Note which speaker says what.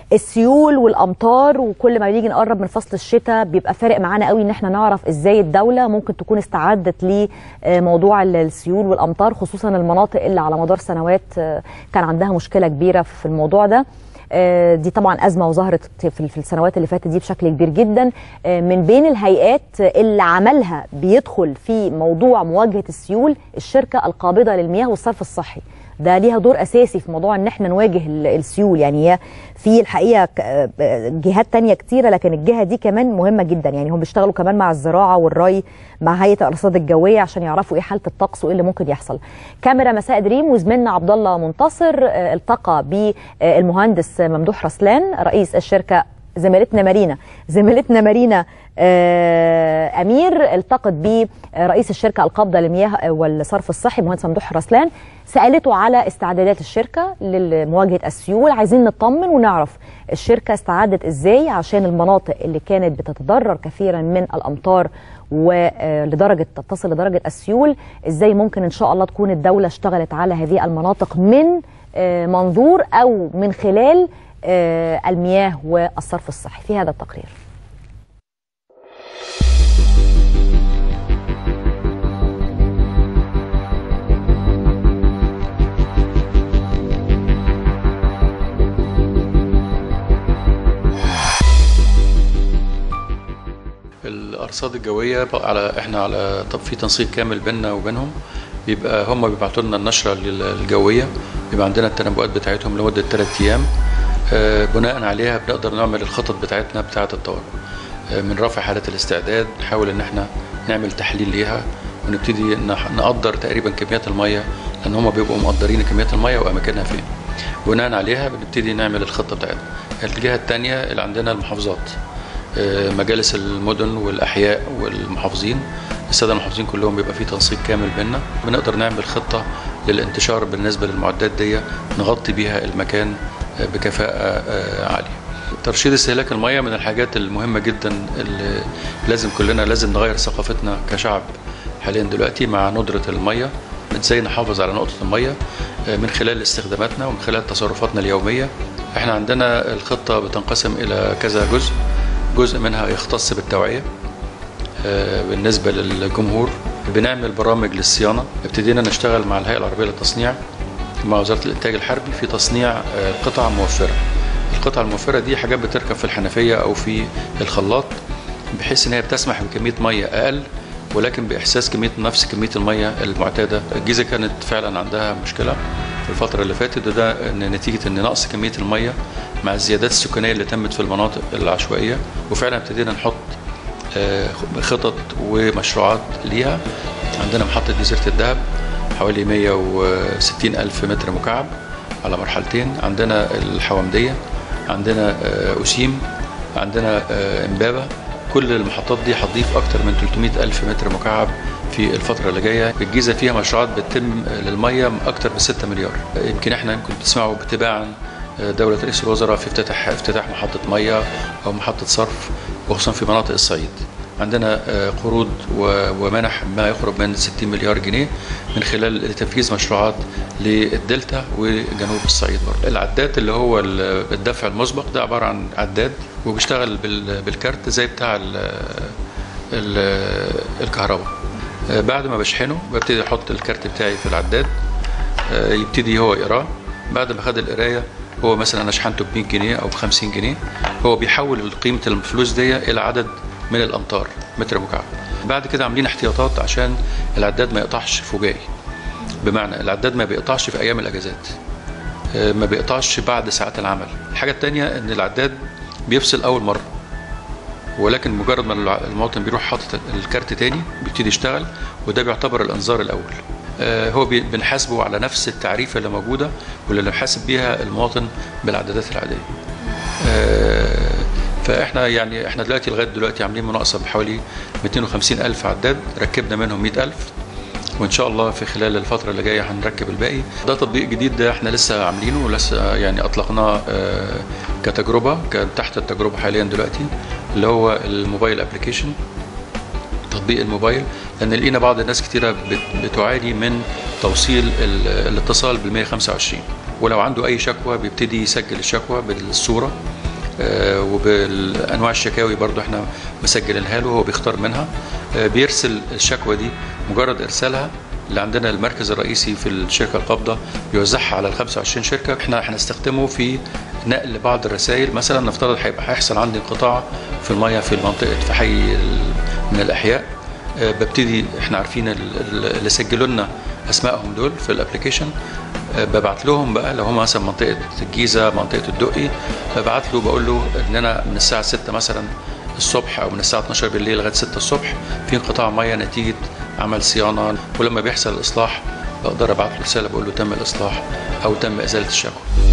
Speaker 1: السيول والامطار وكل ما بيجي نقرب من فصل الشتاء بيبقى فارق معانا قوي ان احنا نعرف ازاي الدوله ممكن تكون استعدت لموضوع السيول والامطار خصوصا المناطق اللي على مدار سنوات آه، كان عندها مشكله كبيره في الموضوع ده آه، دي طبعا ازمه وظهرت في في السنوات اللي فاتت دي بشكل كبير جدا آه، من بين الهيئات اللي عملها بيدخل في موضوع مواجهه السيول الشركه القابضه للمياه والصرف الصحي ده ليها دور اساسي في موضوع ان احنا نواجه ال- السيول يعني هي في الحقيقه ك- آه، جهات تانية كتيره لكن الجهه دي كمان مهمه جدا يعني هم بيشتغلوا كمان مع الزراعه والري مع هيئه الارصاد الجويه عشان يعرفوا ايه حاله الطقس وايه اللي ممكن يحصل كاميرا مساء دريم وزميلنا عبد الله منتصر آه، التقى بالمهندس ممدوح رسلان رئيس الشركه زميلتنا مارينا زميلتنا مارينا آه، امير التقت برئيس الشركه القابضه للمياه والصرف الصحي مهندس ممدوح رسلان سالته على استعدادات الشركه لمواجهه السيول عايزين نطمن ونعرف الشركه استعدت ازاي عشان المناطق اللي كانت بتتضرر كثيرا من الامطار ولدرجه تصل لدرجه السيول ازاي ممكن ان شاء الله تكون الدوله اشتغلت على هذه المناطق من آه، منظور او من خلال آه، المياه والصرف الصحي في هذا التقرير
Speaker 2: الارصاد الجويه بقى على احنا على طب في تنسيق كامل بيننا وبينهم بيبقى هم بيبعتوا لنا النشره لل- الجويه بيبقى عندنا التنبؤات بتاعتهم لمده ثلاث ايام آه، بناء عليها بنقدر نعمل الخطط بتاعتنا بتاعه الطوارئ آه، من رفع حاله الاستعداد نحاول ان احنا نعمل تحليل ليها ونبتدي نح- نقدر تقريبا كميات الميه لان هم بيبقوا مقدرين كميات الميه واماكنها فين بناء عليها بنبتدي نعمل الخطه بتاعتنا الجهه الثانيه اللي عندنا المحافظات آه، مجالس المدن والاحياء والمحافظين الساده المحافظين كلهم بيبقى في تنسيق كامل بيننا بنقدر نعمل خطه للانتشار بالنسبه للمعدات دي نغطي بيها المكان آه، بكفاءه آه، عاليه ترشيد استهلاك الميه من الحاجات المهمه جدا اللي لازم كلنا لازم نغير ثقافتنا كشعب حاليا دلوقتي مع ندره الميه ازاي نحافظ على نقطه الميه آه، من خلال استخداماتنا ومن خلال تصرفاتنا اليوميه احنا عندنا الخطه بتنقسم الى كذا جزء جزء منها يختص بالتوعيه آه، بالنسبه للجمهور بنعمل برامج للصيانه ابتدينا نشتغل مع الهيئه العربيه للتصنيع مع وزاره الانتاج الحربي في تصنيع آه، قطع موفره القطع الموفره دي حاجات بتركب في الحنفيه او في الخلاط بحيث ان هي بتسمح بكميه ميه اقل ولكن باحساس كميه نفس كميه الميه المعتاده الجيزه كانت فعلا عندها مشكله في الفتره اللي فاتت وده ان نتيجه ان نقص كميه الميه مع الزيادات السكانيه اللي تمت في المناطق العشوائيه وفعلا ابتدينا نحط آه، خطط ومشروعات ليها عندنا محطة جزيرة الذهب حوالي 160 ألف متر مكعب على مرحلتين عندنا الحوامدية عندنا آه، أسيم عندنا آه، إمبابة كل المحطات دي هتضيف أكتر من 300 ألف متر مكعب في الفترة اللي جاية الجيزة فيها مشروعات بتتم للمية أكتر من 6 مليار يمكن احنا يمكن تسمعوا بتباعا دولة رئيس الوزراء في افتتاح افتتاح محطة مياه أو محطة صرف وخصوصا في مناطق الصعيد عندنا آه، قروض و- ومنح ما يقرب من 60 مليار جنيه من خلال تنفيذ مشروعات للدلتا وجنوب الصعيد برضه. العداد اللي هو ال- الدفع المسبق ده عبارة عن عداد وبيشتغل بال- بالكارت زي بتاع ال- ال- الكهرباء آه، بعد ما بشحنه ببتدي احط الكارت بتاعي في العداد آه، يبتدي هو يقراه بعد ما خد القرايه هو مثلا انا شحنته ب 100 جنيه او ب 50 جنيه هو بيحول قيمه الفلوس دي الى عدد من الامتار متر مكعب بعد كده عاملين احتياطات عشان العداد ما يقطعش فجائي بمعنى العداد ما بيقطعش في ايام الاجازات آه، ما بيقطعش بعد ساعات العمل الحاجه الثانيه ان العداد بيفصل اول مره ولكن مجرد ما الع- المواطن بيروح حاطط الكارت تاني بيبتدي يشتغل وده بيعتبر الانذار الاول آه، هو بي- بنحاسبه على نفس التعريفه اللي موجوده واللي بنحاسب بيها المواطن بالعدادات العاديه آه، فاحنا يعني احنا دلوقتي لغايه دلوقتي عاملين مناقصه بحوالي 250 الف عداد ركبنا منهم 100 الف وان شاء الله في خلال الفتره اللي جايه هنركب الباقي ده تطبيق جديد ده احنا لسه عاملينه ولسه يعني اطلقناه آه، كتجربه كان تحت التجربه حاليا دلوقتي اللي هو الموبايل ابلكيشن تطبيق الموبايل لان لقينا بعض الناس كتيره بت- بتعاني من توصيل ال- الاتصال بال 125 ولو عنده اي شكوى بيبتدي يسجل الشكوى بالصوره آه، وبالانواع الشكاوي برضو احنا مسجلينها له هو بيختار منها آه، بيرسل الشكوى دي مجرد ارسالها اللي عندنا المركز الرئيسي في الشركه القابضه بيوزعها على ال 25 شركه احنا هنستخدمه في نقل بعض الرسائل مثلا نفترض هيبقى هيحصل عندي انقطاع في الميه في منطقه في حي ال- من الاحياء آه، ببتدي احنا عارفين ال- ال- اللي سجلوا لنا اسمائهم دول في الابلكيشن آه، ببعت لهم بقى لو هم مثلا منطقه الجيزه منطقه الدقي ببعت له بقول له ان انا من الساعه 6 مثلا الصبح او من الساعه 12 بالليل لغايه 6 الصبح في انقطاع ميه نتيجه عمل صيانه ولما بيحصل الاصلاح بقدر ابعت له رساله بقول له تم الاصلاح او تم ازاله الشكوى